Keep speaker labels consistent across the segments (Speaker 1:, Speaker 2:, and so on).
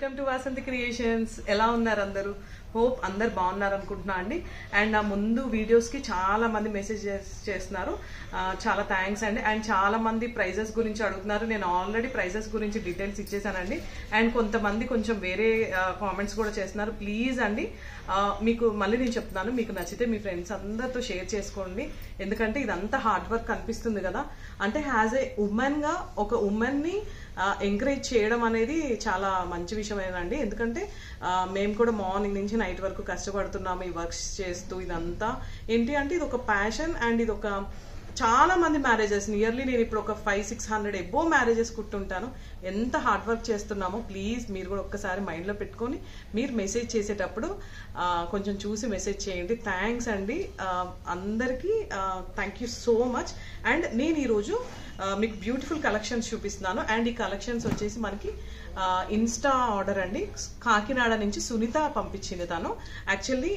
Speaker 1: welcome to Vasanthi creations ఎలా ఉన్నారు అందరూ హోప్ అందరు బాగున్నారు అనుకుంటున్నా అండి అండ్ నా ముందు వీడియోస్ కి చాలా మంది మెసేజ్ చేస్తున్నారు ఆ, చాలా థ్యాంక్స్ అండి అండ్ చాలా మంది ప్రైజెస్ గురించి అడుగుతున్నారు నేను ఆల్రెడీ ప్రైజెస్ గురించి డీటెయిల్స్ ఇచ్చేసానండి అండ్ కొంతమంది కొంచెం వేరే కామెంట్స్ కూడా చేస్తున్నారు ప్లీజ్ అండి ఆ, మీకు మళ్ళీ నేను చెప్తున్నాను మీకు నచ్చితే మీ ఫ్రెండ్స్ అందరితో షేర్ చేసుకోండి ఎందుకంటే ఇదంతా హార్డ్ వర్క్ అనిపిస్తుంది కదా అంటే హ్యాజ్ ఏ ఉమెన్ గా ఒక ఉమెన్ ని ఎంకరేజ్ చేయడం అనేది చాలా మంచి విషయమేనండి ఎందుకంటే ఆ, మేము కూడా మార్నింగ్ నుంచి నైట్ వరకు కష్టపడుతున్నాము ఈ వర్క్స్ చేస్తూ ఇదంతా ఏంటి అంటే ఇది ఒక ప్యాషన్ అండ్ ఇది ఒక చాలా మంది మ్యారేజెస్ నియర్లీ నేను ఇప్పుడు ఒక five six hundred above marriages కుట్టుంటాను ఎంత హార్డ్ వర్క్ చేస్తున్నామో ప్లీజ్ మీరు కూడా ఒక్కసారి మైండ్లో పెట్టుకొని మీరు మెసేజ్ చేసేటప్పుడు ఆ, కొంచెం చూసి మెసేజ్ చేయండి థ్యాంక్స్ అండి ఆ, అందరికీ thank you so much and నేను ఈరోజు ఆ, మీకు బ్యూటిఫుల్ కలెక్షన్స్ చూపిస్తున్నాను అండ్ ఈ కలెక్షన్స్ వచ్చేసి మనకి ఇన్స్టా ఆర్డర్ అండి కాకినాడ నుంచి సునీత పంపించింది తను యాక్చువల్లీ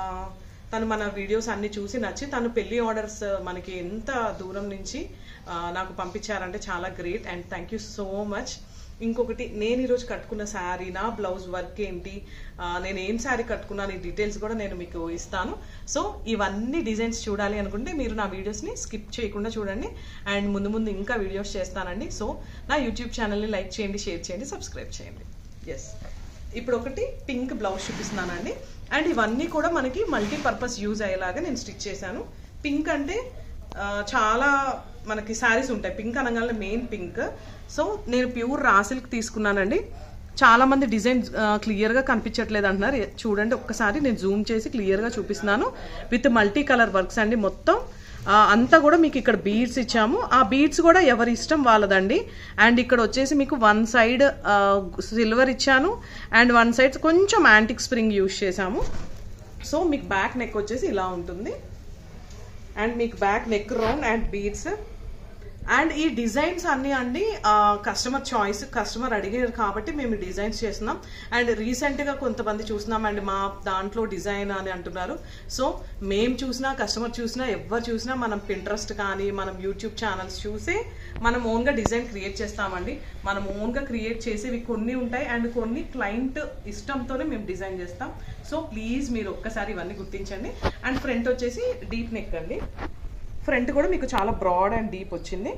Speaker 1: తను మన వీడియోస్ అన్ని చూసి నచ్చి తను పెళ్లి ఆర్డర్స్ మనకి ఎంత దూరం నుంచి ఆ, నాకు పంపించారంటే చాలా great and thank you so much ఇంకొకటి నేను ఈరోజు కట్టుకున్న శారీ నా బ్లౌజ్ వర్క్ ఏంటి ఆ, నేను ఏం శారీ కట్టుకున్నాను ఈ డీటెయిల్స్ కూడా నేను మీకు ఇస్తాను సో ఇవన్నీ డిజైన్స్ చూడాలి అనుకుంటే మీరు నా వీడియోస్ని స్కిప్ చేయకుండా చూడండి అండ్ ముందు ముందు ఇంకా వీడియోస్ చేస్తానండి సో నా యూట్యూబ్ ఛానల్ని లైక్ చేయండి షేర్ చేయండి సబ్స్క్రైబ్ చేయండి ఎస్ ఇప్పుడు ఒకటి పింక్ బ్లౌజ్ చూపిస్తున్నానండి అండ్ ఇవన్నీ కూడా మనకి మల్టీపర్పస్ యూజ్ అయ్యేలాగా నేను స్టిచ్ చేశాను పింక్ అంటే ఆ, చాలా మనకి శారీస్ ఉంటాయి పింక్ అనగానే మెయిన్ పింక్ సో నేను ప్యూర్ రా సిల్క్ తీసుకున్నానండి చాలా మంది డిజైన్ క్లియర్గా కనిపించట్లేదు అంటున్నారు ఏ- చూడండి ఒక్కసారి నేను జూమ్ చేసి క్లియర్గా చూపిస్తున్నాను విత్ మల్టీ కలర్ వర్క్స్ అండి మొత్తం ఆ, అంతా కూడా మీకు ఇక్కడ బీడ్స్ ఇచ్చాము ఆ బీడ్స్ కూడా ఎవరి ఇష్టం వాళ్ళదండి అండ్ ఇక్కడ వచ్చేసి మీకు వన్ సైడ్ సిల్వర్ ఇచ్చాను అండ్ వన్ సైడ్ కొంచెం యాంటిక్ స్ప్రింగ్ యూజ్ చేశాము సో మీకు బ్యాక్ నెక్ వచ్చేసి ఇలా ఉంటుంది అండ్ మీకు back neck round and beads and ఈ డిజైన్స్ అన్ని అండి కస్టమర్ చాయిస్ కస్టమర్ అడిగారు కాబట్టి మేము డిజైన్స్ చేస్తున్నాం అండ్ రీసెంట్ గా కొంతమంది చూస్తున్నాం అండి మా దాంట్లో డిజైన్ అని అంటున్నారు సో మేము చూసినా కస్టమర్ చూసినా ఎవరు చూసినా మనం పింట్రెస్ట్ కానీ మనం యూట్యూబ్ ఛానల్స్ చూసే మనం ఓన్ గా డిజైన్ క్రియేట్ చేస్తామండి మనం ఓన్ గా క్రియేట్ చేసేవి కొన్ని ఉంటాయి అండ్ కొన్ని క్లయింట్ ఇష్టంతోనే మేము డిజైన్ చేస్తాం సో ప్లీజ్ మీరు ఒక్కసారి ఇవన్నీ గుర్తించండి అండ్ ఫ్రంట్ వచ్చేసి డీప్ నెక్ అండి ఫ్రంట్ కూడా మీకు చాలా బ్రాడ్ అండ్ డీప్ వచ్చింది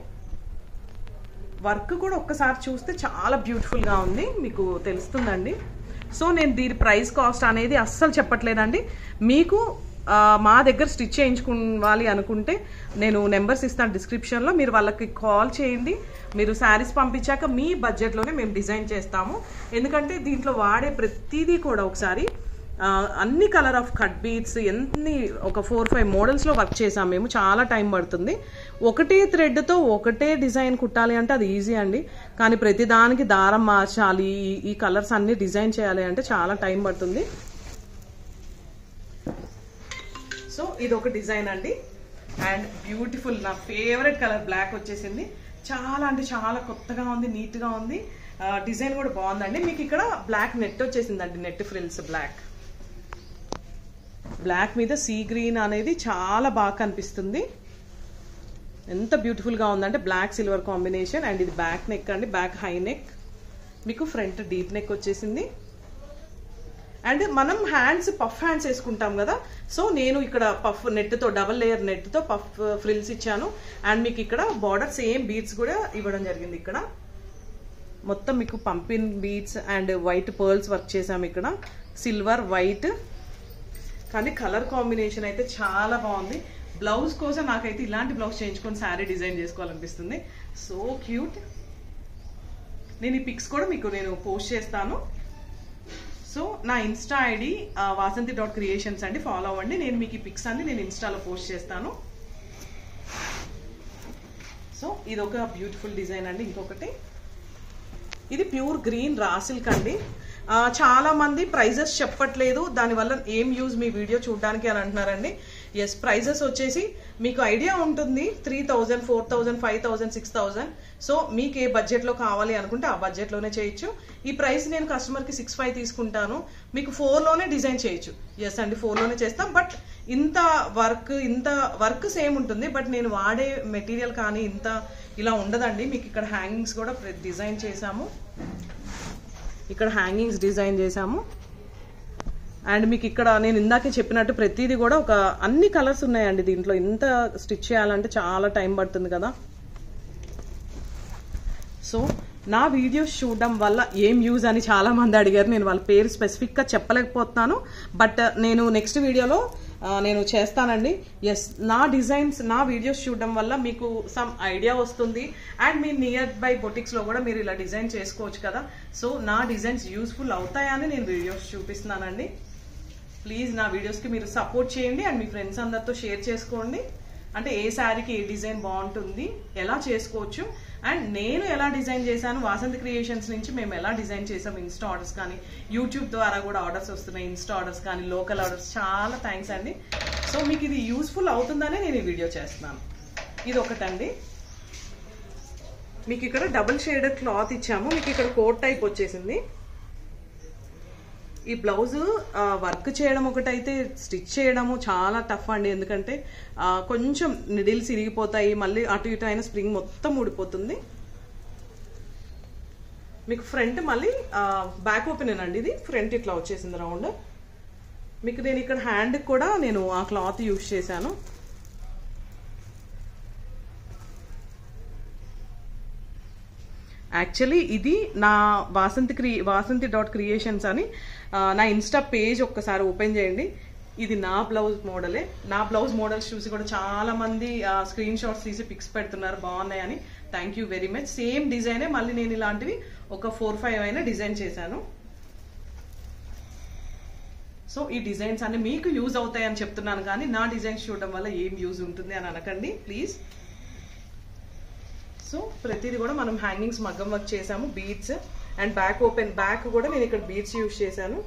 Speaker 1: వర్క్ కూడా ఒక్కసారి చూస్తే చాలా బ్యూటిఫుల్గా ఉంది మీకు తెలుస్తుందండి సో నేను దీని ప్రైస్ కాస్ట్ అనేది అస్సలు చెప్పట్లేదండి మీకు ఆ, మా దగ్గర స్టిచ్ చేయించుకోవాలి అనుకుంటే నేను నెంబర్స్ ఇస్తాను డిస్క్రిప్షన్లో మీరు వాళ్ళకి కాల్ చేయండి మీరు శారీస్ పంపించాక మీ బడ్జెట్లోనే మేము డిజైన్ చేస్తాము ఎందుకంటే దీంట్లో వాడే ప్రతిదీ కూడా ఒకసారి ఆ, అన్ని కలర్ ఆఫ్ కట్ బీట్స్ ఎన్ని ఒక ఫోర్ ఫైవ్ మోడల్స్లో వర్క్ చేసాం మేము చాలా టైం పడుతుంది ఒకటే థ్రెడ్తో ఒకటే డిజైన్ కుట్టాలి అంటే అది ఈజీ అండి కానీ ప్రతి దానికి దారం మార్చాలి ఈ- ఈ కలర్స్ అన్ని డిజైన్ చేయాలి అంటే చాలా టైం పడుతుంది సో ఇది ఒక డిజైన్ అండి అండ్ బ్యూటిఫుల్ నా ఫేవరెట్ కలర్ బ్లాక్ వచ్చేసింది చాలా అంటే చాలా కొత్తగా ఉంది నీట్గా ఉంది డిజైన్ కూడా బాగుందండి మీకు ఇక్కడ బ్లాక్ నెట్ వచ్చేసిందండి నెట్ ఫ్రిల్స్ బ్లాక్ బ్లాక్ మీద సీ గ్రీన్ అనేది చాలా బాగా కనిపిస్తుంది ఎంత బ్యూటిఫుల్గా ఉందంటే బ్లాక్ సిల్వర్ కాంబినేషన్ అండ్ ఇది బ్యాక్ నెక్ అండి బ్యాక్ హై నెక్ మీకు ఫ్రంట్ డీప్ నెక్ వచ్చేసింది అండ్ మనం హ్యాండ్స్ పఫ్ హ్యాండ్స్ వేసుకుంటాం కదా సో నేను ఇక్కడ పఫ్ నెట్తో డబల్ లేయర్ నెట్తో పఫ్ ఫ్రిల్స్ ఇచ్చాను అండ్ మీకు ఇక్కడ బార్డర్ సేమ్ బీడ్స్ కూడా ఇవ్వడం జరిగింది ఇక్కడ మొత్తం మీకు పంపిన్ beads and white pearls work చేసాము ఇక్కడ సిల్వర్ వైట్ కానీ కలర్ కాంబినేషన్ అయితే చాలా బాగుంది బ్లౌజ్ కోసం నాకైతే ఇలాంటి బ్లౌజ్ చేయించుకొని శారీ డిజైన్ చేసుకోవాలనిపిస్తుంది సో క్యూట్ నేను ఈ పిక్స్ కూడా మీకు నేను పోస్ట్ చేస్తాను సో నా insta ID Vasanthi dot creations అండి ఫాలో అవ్వండి నేను మీకు ఈ పిక్స్ అన్ని నేను ఇన్స్టాలో పోస్ట్ చేస్తాను సో ఇది ఒక బ్యూటిఫుల్ డిజైన్ అండి ఇంకొకటి ఇది ప్యూర్ గ్రీన్ రాసిల్క్ అండి ఆ, చాలా మంది ప్రైజెస్ చెప్పట్లేదు దానివల్ల ఏం యూజ్ మీ వీడియో చూడడానికి అని అంటున్నారండి ఎస్ ప్రైజెస్ వచ్చేసి మీకు ఐడియా ఉంటుంది three thousand four thousand five thousand six thousand so మీకు ఏ బడ్జెట్లో కావాలి అనుకుంటే ఆ బడ్జెట్లోనే చేయొచ్చు ఈ ప్రైస్ నేను కస్టమర్కి సిక్స్ ఫైవ్ తీసుకుంటాను మీకు ఫోర్లోనే డిజైన్ చేయొచ్చు ఎస్ అండి ఫోర్లోనే చేస్తాం బట్ ఇంత వర్క్ ఇంత వర్క్ సేమ్ ఉంటుంది బట్ నేను వాడే మెటీరియల్ కానీ ఇంత ఇలా ఉండదండి మీకు ఇక్కడ హ్యాంగింగ్స్ కూడా డిజైన్ చేశాము ఇక్కడ హ్యాంగింగ్స్ డిజైన్ చేశాము అండ్ మీకు ఇక్కడ నేను ఇందాకే చెప్పినట్టు ప్రతిదీ కూడా ఒక అన్ని కలర్స్ ఉన్నాయండి దీంట్లో ఇంత స్టిచ్ చేయాలంటే చాలా టైం పడుతుంది కదా సో నా వీడియోస్ చూడడం వల్ల ఏం యూజ్ అని చాలా మంది అడిగారు నేను వాళ్ళ పేరు స్పెసిఫిక్గా చెప్పలేకపోతున్నాను బట్ నేను నెక్స్ట్ వీడియోలో ఆ, నేను చేస్తానండి ఎస్ నా డిజైన్స్ నా వీడియోస్ చూడడం వల్ల మీకు సమ్ ఐడియా వస్తుంది అండ్ మీ నియర్ బై బొటిక్స్లో కూడా మీరు ఇలా డిజైన్ చేసుకోవచ్చు కదా సో నా డిజైన్స్ యూస్ఫుల్ అవుతాయని నేను వీడియోస్ చూపిస్తున్నానండి ప్లీజ్ నా వీడియోస్కి మీరు సపోర్ట్ చేయండి అండ్ మీ ఫ్రెండ్స్ అందరితో షేర్ చేసుకోండి అంటే ఏ శారీకి ఏ డిజైన్ బాగుంటుంది ఎలా చేసుకోవచ్చు అండ్ నేను ఎలా డిజైన్ చేశాను వాసంతి క్రియేషన్స్ నుంచి మేము ఎలా డిజైన్ చేసాం ఇన్స్టా ఆర్డర్స్ కానీ యూట్యూబ్ ద్వారా కూడా ఆర్డర్స్ వస్తున్నాయి ఇన్స్టా ఆర్డర్స్ కానీ లోకల్ ఆర్డర్స్ చాలా థ్యాంక్స్ అండి సో మీకు ఇది యూస్ఫుల్ అవుతుందనే నేను ఈ వీడియో చేస్తున్నాను ఇది ఒకటండి మీకు ఇక్కడ డబుల్ షేడెడ్ క్లాత్ ఇచ్చాము మీకు ఇక్కడ కోట్ టైప్ వచ్చేసింది ఈ బ్లౌజ్ వర్క్ చేయడం ఒకటైతే స్టిచ్ చేయడము చాలా టఫ్ అండి ఎందుకంటే ఆ, కొంచెం నిడిల్స్ ఇరిగిపోతాయి మళ్ళీ అటు ఇటు అయిన స్ప్రింగ్ మొత్తం ఊడిపోతుంది మీకు ఫ్రంట్ మళ్ళీ బ్యాక్ ఓపెన్ అండి ఇది ఫ్రంట్ ఇట్లా వచ్చేసింది రౌండ్ మీకు నేను ఇక్కడ హ్యాండ్ కూడా నేను ఆ క్లాత్ యూజ్ చేశాను యాక్చువల్లీ ఇది నా వాసంతి క్రి వాసంతి డాట్ క్రియేషన్స్ అని ఆ, నా ఇన్స్టా పేజ్ ఒక్కసారి ఓపెన్ చేయండి ఇది నా బ్లౌజ్ మోడలే నా బ్లౌజ్ మోడల్స్ చూసి కూడా చాలా మంది స్క్రీన్ షాట్స్ తీసి పిక్స్ పెడుతున్నారు బాగున్నాయని thank you very much same డిజైనే మళ్ళీ నేను ఇలాంటివి ఒక ఫోర్ ఫైవ్ అయినా డిజైన్ చేశాను సో ఈ డిజైన్స్ అన్ని మీకు యూజ్ అవుతాయని చెప్తున్నాను కానీ నా డిజైన్స్ చూడడం వల్ల ఏం యూజ్ ఉంటుంది అని అనకండి ప్లీజ్ సో ప్రతిదీ కూడా మనం హ్యాంగింగ్స్ మగ్గం వర్క్ చేసాము beads and back open back కూడా నేను ఇక్కడ బీడ్స్ యూజ్ చేశాను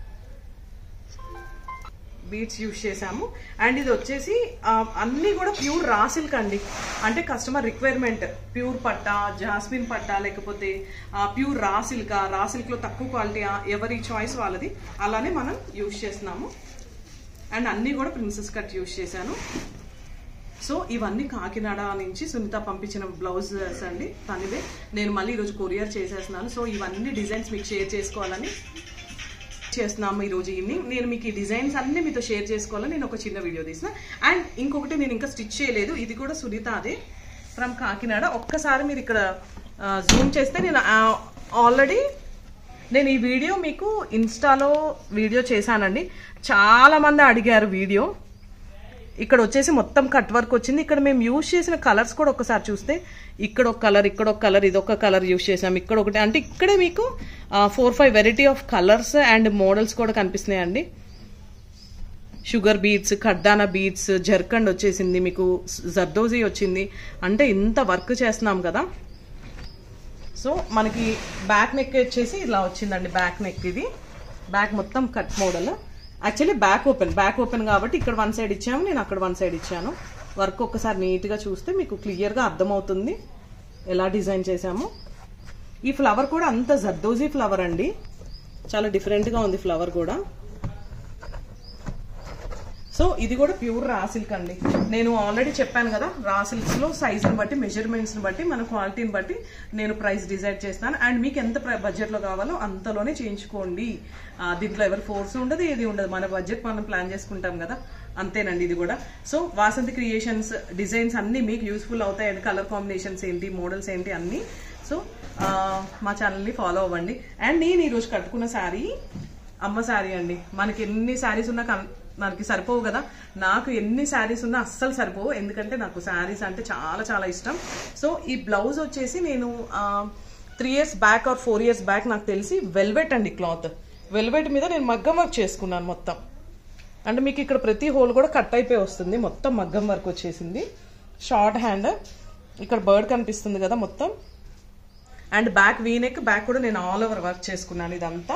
Speaker 1: బీడ్స్ యూజ్ చేసాము అండ్ ఇది వచ్చేసి ఆ, అన్నీ కూడా ప్యూర్ రా సిల్క్ అండి అంటే కస్టమర్ రిక్వైర్మెంట్ ప్యూర్ పట్టా జాస్మిన్ పట్టా లేకపోతే pure raw silk raw silk లో తక్కువ క్వాలిటీ ఎవరి చాయిస్ వాళ్ళది అలానే మనం యూజ్ చేస్తున్నాము అండ్ అన్నీ కూడా ప్రిన్సెస్ కట్ యూజ్ చేశాను సో ఇవన్నీ కాకినాడ నుంచి సునీత పంపించిన బ్లౌజెస్ అండి తనివే నేను మళ్ళీ ఈరోజు కొరియర్ చేసేస్తున్నాను సో ఇవన్నీ డిజైన్స్ మీకు షేర్ చేసుకోవాలని చేస్తున్నాము ఈ రోజు ఈవినింగ్ నేను మీకు ఈ డిజైన్స్ అన్ని మీతో షేర్ చేసుకోవాలని నేను ఒక చిన్న వీడియో తీసిన అండ్ ఇంకొకటి నేను ఇంకా స్టిచ్ చేయలేదు ఇది కూడా సునీత అదే ఫ్రమ్ కాకినాడ ఒక్కసారి మీరు ఇక్కడ జూమ్ చేస్తే నేను ఆల్రెడీ నేను ఈ వీడియో మీకు ఇన్స్టాలో వీడియో చేశానండి చాలా మంది అడిగారు వీడియో ఇక్కడ వచ్చేసి మొత్తం కట్ వర్క్ వచ్చింది ఇక్కడ మేము యూజ్ చేసిన కలర్స్ కూడా ఒకసారి చూస్తే ఇక్కడ ఒక కలర్ ఇక్కడ ఒక కలర్ ఇది ఒక కలర్ యూజ్ చేసాం ఇక్కడ ఒకటి అంటే ఇక్కడే మీకు four five variety of colours and models కూడా కనిపిస్తున్నాయండి షుగర్ బీడ్స్ ఖడ్డానా బీడ్స్ జర్కండ్ వచ్చేసింది మీకు జర్దోజీ వచ్చింది అంటే ఇంత వర్క్ చేస్తున్నాం కదా సో మనకి బ్యాక్ నెక్ వచ్చేసి ఇలా వచ్చిందండి బ్యాక్ నెక్ ఇది బ్యాక్ మొత్తం cut model actually back open back open కాబట్టి ఇక్కడ వన్ సైడ్ ఇచ్చాము నేను అక్కడ వన్ సైడ్ ఇచ్చాను వర్క్ ఒక్కసారి నీట్గా చూస్తే మీకు క్లియర్గా అర్థమవుతుంది ఎలా డిజైన్ చేశాము ఈ ఫ్లవర్ కూడా అంత జర్దోజీ ఫ్లవర్ అండి చాలా డిఫరెంట్గా ఉంది ఫ్లవర్ కూడా సో ఇది కూడా ప్యూర్ రా సిల్క్ అండి నేను ఆల్రెడీ చెప్పాను కదా రా సిల్క్స్ లో సైజుని బట్టి మెజర్మెంట్స్ ని బట్టి మన క్వాలిటీని బట్టి నేను ప్రైస్ డిసైడ్ చేస్తాను అండ్ మీకు ఎంత బడ్జెట్ లో కావాలో అంతలోనే చేయించుకోండి ఆ, దీంట్లో ఎవరు ఫోర్స్ ఉండదు ఏది ఉండదు మన బడ్జెట్ మనం ప్లాన్ చేసుకుంటాం కదా అంతేనండి ఇది కూడా సో వాసంతి క్రియేషన్స్ డిజైన్స్ అన్ని మీకు యూస్ఫుల్ అవుతాయండి కలర్ కాంబినేషన్స్ ఏంటి మోడల్స్ ఏంటి అన్ని సో ఆ, మా ఛానల్ని ఫాలో అవ్వండి అండ్ నేను ఈరోజు కట్టుకున్న శారీ అమ్మ శారీ అండి మనకి ఎన్ని శారీస్ ఉన్నా కన్- మనకి సరిపోవు కదా నాకు ఎన్ని శారీస్ ఉన్నా అస్సలు సరిపోవు ఎందుకంటే నాకు శారీస్ అంటే చాలా చాలా ఇష్టం సో ఈ బ్లౌజ్ వచ్చేసి నేను three years back or four years back నాకు తెలిసి వెల్వెట్ అండి క్లాత్ వెల్వెట్ మీద నేను మగ్గం వర్క్ చేసుకున్నాను మొత్తం అంటే మీకు ఇక్కడ ప్రతి హోల్ కూడా కట్ అయిపోయి వస్తుంది మొత్తం మగ్గం వర్క్ వచ్చేసింది షార్ట్ హ్యాండ్ ఇక్కడ బర్డ్ కనిపిస్తుంది కదా మొత్తం అండ్ బ్యాక్ వీనెక్ బ్యాక్ కూడా నేను ఆల్ ఓవర్ వర్క్ చేసుకున్నాను ఇదంతా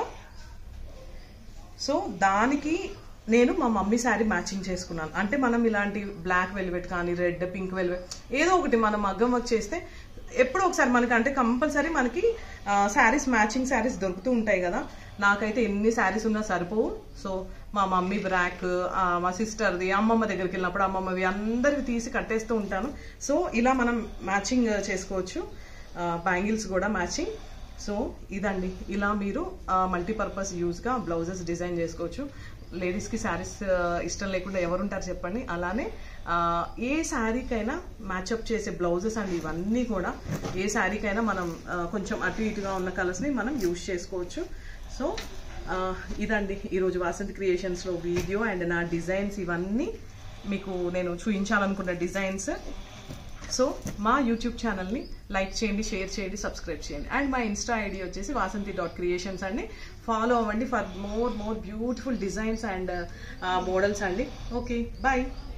Speaker 1: సో దానికి నేను మా మమ్మీ శారీ మ్యాచింగ్ చేసుకున్నాను అంటే మనం ఇలాంటి బ్లాక్ వెల్వెట్ కానీ రెడ్ పింక్ వెల్వెట్ ఏదో ఒకటి మనం మగ్గం వర్క్ చేస్తే ఎప్పుడో ఒకసారి మనకి అంటే కంపల్సరీ మనకి శారీస్ మ్యాచింగ్ శారీస్ దొరుకుతూ ఉంటాయి కదా నాకైతే ఎన్ని శారీస్ ఉన్నా సరిపోవు సో మా మమ్మీ బ్రాక్ మా సిస్టర్ది అమ్మమ్మ దగ్గరికి వెళ్ళినప్పుడు అమ్మమ్మవి అందరికి తీసి కట్టేస్తూ ఉంటాను సో ఇలా మనం మ్యాచింగ్ చేసుకోవచ్చు బ్యాంగిల్స్ కూడా మ్యాచింగ్ సో ఇదండి ఇలా మీరు మల్టీపర్పస్ యూజ్గా బ్లౌజెస్ డిజైన్ చేసుకోవచ్చు లేడీస్కి శారీస్ ఇష్టం లేకుండా ఎవరుంటారు చెప్పండి అలానే ఆ, ఏ శారీకైనా మ్యాచప్ చేసే బ్లౌజెస్ అండి ఇవన్నీ కూడా ఏ శారీకైనా మనం ఆ, కొంచెం అటు ఇటుగా ఉన్న కలర్స్ని మనం యూజ్ చేసుకోవచ్చు సో ఆ, ఇదండి ఈరోజు వాసంతి క్రియేషన్స్లో వీడియో అండ్ నా డిజైన్స్ ఇవన్నీ మీకు నేను చూపించాలనుకున్న డిజైన్స్ సో మా యూట్యూబ్ ఛానల్ని లైక్ చేయండి షేర్ చేయండి సబ్స్క్రైబ్ చేయండి అండ్ మా ఇన్స్టా ఐడి వచ్చేసి వాసంతి డాట్ క్రియేషన్స్ అండి ఫాలో అవ్వండి for more more beautiful designs and models అండి ఓకే బాయ్